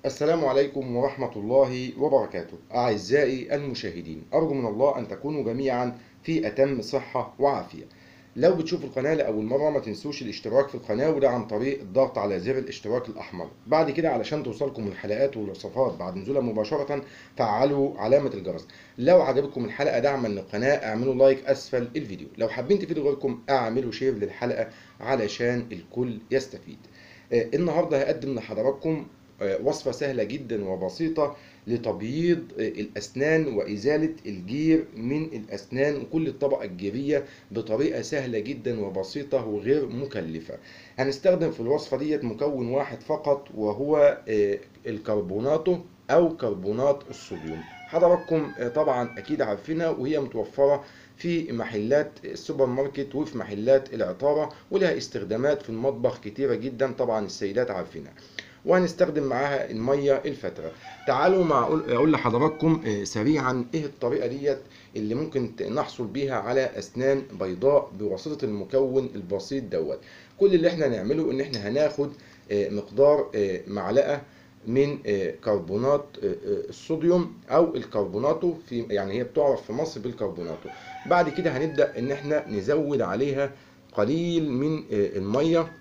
السلام عليكم ورحمة الله وبركاته أعزائي المشاهدين أرجو من الله أن تكونوا جميعا في أتم صحة وعافية لو بتشوفوا القناة لأول مرة ما تنسوش الاشتراك في القناة وده عن طريق الضغط على زر الاشتراك الأحمر بعد كده علشان توصلكم الحلقات والوصفات بعد نزولها مباشرة فعلوا علامة الجرس لو عجبكم الحلقة دعما للقناة اعملوا لايك أسفل الفيديو لو حابين تفيدوا غيركم اعملوا شير للحلقة علشان الكل يستفيد آه، النهاردة هقدم لحضراتكم وصفة سهلة جدا وبسيطة لتبييض الأسنان وإزالة الجير من الأسنان وكل الطبقة الجيرية بطريقة سهلة جدا وبسيطة وغير مكلفة هنستخدم في الوصفة ديت مكون واحد فقط وهو الكربوناتو أو كربونات الصوديوم حضراتكم طبعا أكيد عارفينها وهي متوفرة في محلات السوبر ماركت وفي محلات العطارة ولها استخدامات في المطبخ كتيرة جدا طبعا السيدات عارفينها وهنستخدم معاها الميه الفتره تعالوا مع اقول لحضراتكم سريعا ايه الطريقه ديت اللي ممكن نحصل بيها على اسنان بيضاء بواسطه المكون البسيط دوت كل اللي احنا هنعمله ان احنا هناخد مقدار معلقه من كربونات الصوديوم او الكربوناتو في يعني هي بتعرف في مصر بالكربوناتو بعد كده هنبدا ان احنا نزود عليها قليل من الميه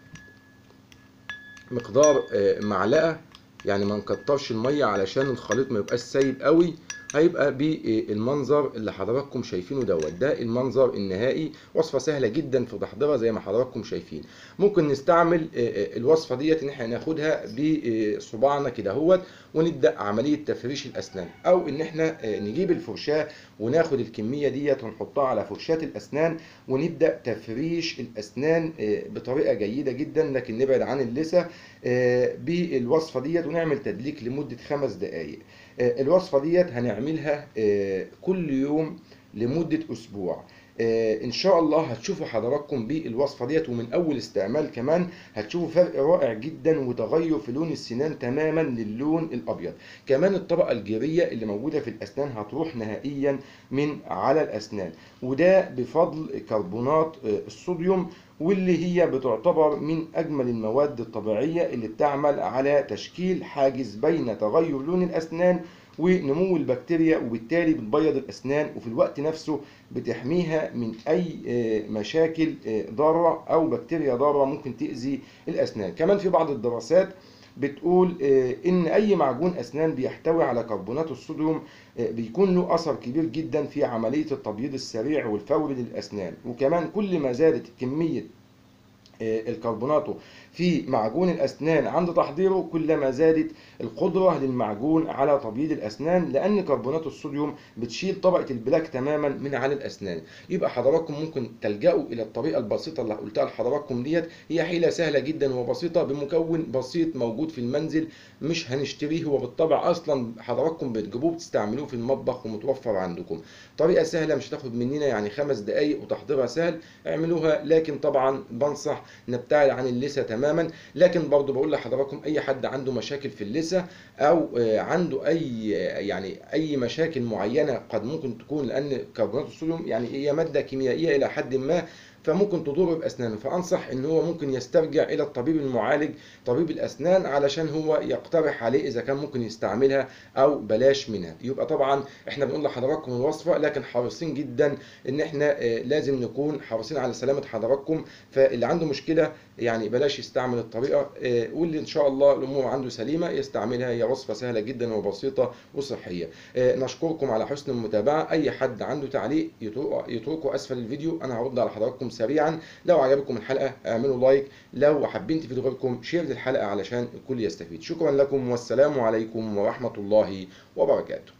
مقدار معلقه يعني ما نكترش الميه علشان الخليط ما يبقاش سايب قوي هيبقى بالمنظر اللي حضراتكم شايفينه دوت ده المنظر النهائي وصفه سهله جدا في تحضيرها زي ما حضراتكم شايفين ممكن نستعمل الوصفه ديت ان احنا ناخدها بصباعنا كده اهوت ونبدا عمليه تفريش الاسنان او ان احنا نجيب الفرشاه وناخد الكميه ديت ونحطها على فرشاه الاسنان ونبدا تفريش الاسنان بطريقه جيده جدا لكن نبعد عن اللثه بالوصفه ديت ونعمل تدليك لمده خمس دقائق الوصفه ديت هنعملها كل يوم لمده اسبوع ان شاء الله هتشوفوا حضراتكم بالوصفه ديت ومن اول استعمال كمان هتشوفوا فرق رائع جدا وتغير في لون السنان تماما للون الابيض كمان الطبقه الجيريه اللي موجوده في الاسنان هتروح نهائيا من على الاسنان وده بفضل كربونات الصوديوم واللي هي بتعتبر من أجمل المواد الطبيعية اللي بتعمل على تشكيل حاجز بين تغير لون الأسنان ونمو البكتيريا وبالتالي بتبيض الأسنان وفي الوقت نفسه بتحميها من أي مشاكل ضارة أو بكتيريا ضارة ممكن تأذي الأسنان كمان في بعض الدراسات بتقول ان اي معجون اسنان بيحتوي على كربونات الصوديوم بيكون له اثر كبير جدا في عمليه التبييض السريع والفوري للاسنان وكمان كل ما زادت كميه الكربوناتو في معجون الأسنان عند تحضيره كلما زادت القدرة للمعجون على تبييض الأسنان لأن كربونات الصوديوم بتشيل طبقة البلاك تماما من على الأسنان يبقى حضراتكم ممكن تلجأوا إلى الطريقة البسيطة اللي قلتها لحضراتكم ديت هي حيلة سهلة جدا وبسيطة بمكون بسيط موجود في المنزل مش هنشتريه هو بالطبع أصلا حضراتكم بتجيبوه بتستعملوه في المطبخ ومتوفر عندكم طريقة سهلة مش هتاخد مننا يعني خمس دقايق وتحضيرها سهل اعملوها لكن طبعا بنصح نبتعد عن اللثة تماما لكن برضو بقول لحضراتكم اي حد عنده مشاكل في اللثة او عنده اي يعني اي مشاكل معينة قد ممكن تكون لان كربونات الصوديوم يعني هي مادة كيميائية الى حد ما فممكن تضر باسنانه فانصح ان هو ممكن يسترجع الى الطبيب المعالج طبيب الاسنان علشان هو يقترح عليه اذا كان ممكن يستعملها او بلاش منها يبقى طبعا احنا بنقول لحضراتكم الوصفه لكن حريصين جدا ان احنا لازم نكون حريصين على سلامه حضراتكم فاللي عنده مشكله يعني بلاش يستعمل الطريقه واللي ان شاء الله الامور عنده سليمه يستعملها هي وصفه سهله جدا وبسيطه وصحيه نشكركم على حسن المتابعه اي حد عنده تعليق يتركه اسفل الفيديو انا هرد على حضراتكم سريعا لو عجبكم الحلقه اعملوا لايك لو حابين تفيدوا غيركم شير للحلقه علشان الكل يستفيد شكرا لكم والسلام عليكم ورحمه الله وبركاته